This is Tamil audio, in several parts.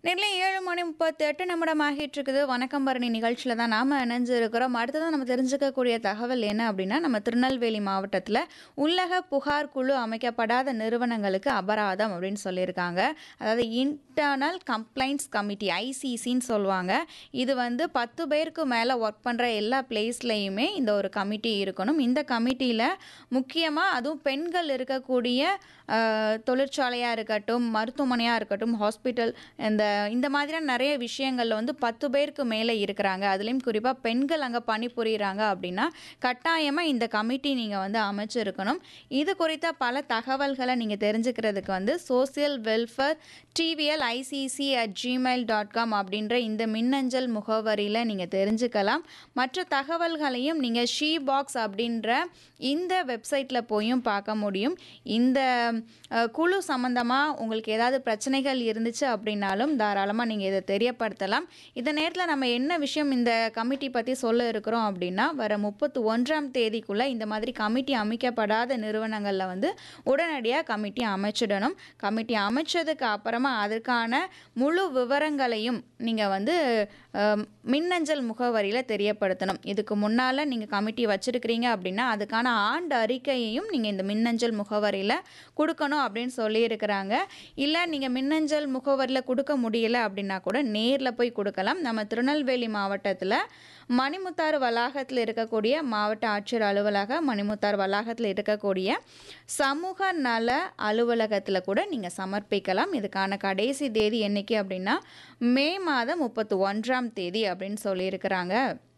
நெல்லை ஏழு மணி முப்பத்தெட்டு நிமிடம் ஆகிட்டு இருக்குது வணக்கம் பரணி நிகழ்ச்சியில் தான் நாம் இணைஞ்சிருக்கிறோம் அடுத்ததான் நம்ம தெரிஞ்சுக்கக்கூடிய தகவல் என்ன அப்படின்னா நம்ம திருநெல்வேலி மாவட்டத்தில் உள்ளக புகார் குழு அமைக்கப்படாத நிறுவனங்களுக்கு அபராதம் அப்படின்னு சொல்லியிருக்காங்க அதாவது இன்டர்னல் கம்ப்ளைண்ட்ஸ் கமிட்டி ஐசிசின்னு சொல்லுவாங்க இது வந்து பத்து பேருக்கு மேலே ஒர்க் பண்ணுற எல்லா பிளேஸ்லையுமே இந்த ஒரு கமிட்டி இருக்கணும் இந்த கமிட்டியில் முக்கியமாக அதுவும் பெண்கள் இருக்கக்கூடிய தொழிற்சாலையாக இருக்கட்டும் மருத்துவமனையாக இருக்கட்டும் ஹாஸ்பிட்டல் இந்த இந்த மாதிரியான நிறைய விஷயங்களில் வந்து பத்து பேருக்கு மேலே இருக்கிறாங்க அதுலேயும் குறிப்பாக பெண்கள் அங்கே பணிபுரிகிறாங்க அப்படின்னா கட்டாயமாக இந்த கமிட்டி நீங்கள் வந்து அமைச்சிருக்கணும் இது குறித்த பல தகவல்களை நீங்கள் தெரிஞ்சுக்கிறதுக்கு வந்து social welfare TVL ICC at Gmail dot com அப்படின்ற இந்த மின்னஞ்சல் முகவரியில் நீங்கள் தெரிஞ்சுக்கலாம் மற்ற தகவல்களையும் நீங்கள் ஷீ பாக்ஸ் அப்படின்ற இந்த வெப்சைட்டில் போயும் பார்க்க முடியும் இந்த அஹ், குழு சம்மந்தமாக உங்களுக்கு ஏதாவது பிரச்சனைகள் இருந்துச்சு அப்படின்னாலும் தாராளமாக நீங்கள் இதை தெரியப்படுத்தலாம் இந்த நேரத்தில் நம்ம என்ன விஷயம் இந்த கமிட்டி பற்றி சொல்ல இருக்கிறோம் அப்படின்னா வர முப்பத்தி ஒன்றாம் தேதிக்குள்ளே இந்த மாதிரி கமிட்டி அமைக்கப்படாத நிறுவனங்களில் வந்து உடனடியாக கமிட்டி அமைச்சிடணும் கமிட்டி அமைச்சதுக்கு அப்புறமா அதற்கான முழு விவரங்களையும் நீங்கள் வந்து அஹ், மின்னஞ்சல் முகவரியில் தெரியப்படுத்தணும் இதுக்கு முன்னால் நீங்கள் கமிட்டி வச்சுருக்கிறீங்க அப்படின்னா அதுக்கான ஆண்டு அறிக்கையையும் நீங்கள் இந்த மின்னஞ்சல் முகவரியில் கொடுக்கணும் அப்படின்னு சொல்லியிருக்கிறாங்க இல்லை நீங்கள் மின்னஞ்சல் முகவரியில் கொடுக்க முடியல அப்படின்னா கூட நேரில் போய் கொடுக்கலாம் நம்ம திருநெல்வேலி மாவட்டத்தில் மணிமுத்தாறு வளாகத்தில் இருக்கக்கூடிய மாவட்ட ஆட்சியர் அலுவலக மணிமுத்தாறு வளாகத்தில் இருக்கக்கூடிய சமூக நல அலுவலகத்தில் கூட நீங்கள் சமர்ப்பிக்கலாம் இதுக்கான கடைசி தேதி என்னைக்கு அப்படின்னா மே மாதம் முப்பத்தி ஒன்றாம் தேதி அப்படின்னு சொல்லியிருக்கிறாங்க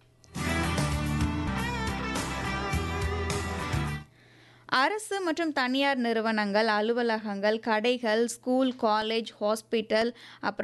அரசு மற்றும் தனியார் நிறுவனங்கள் அலுவலகங்கள் கடைகள் ஸ்கூல் காலேஜ் ஹாஸ்பிட்டல் அப்புறம்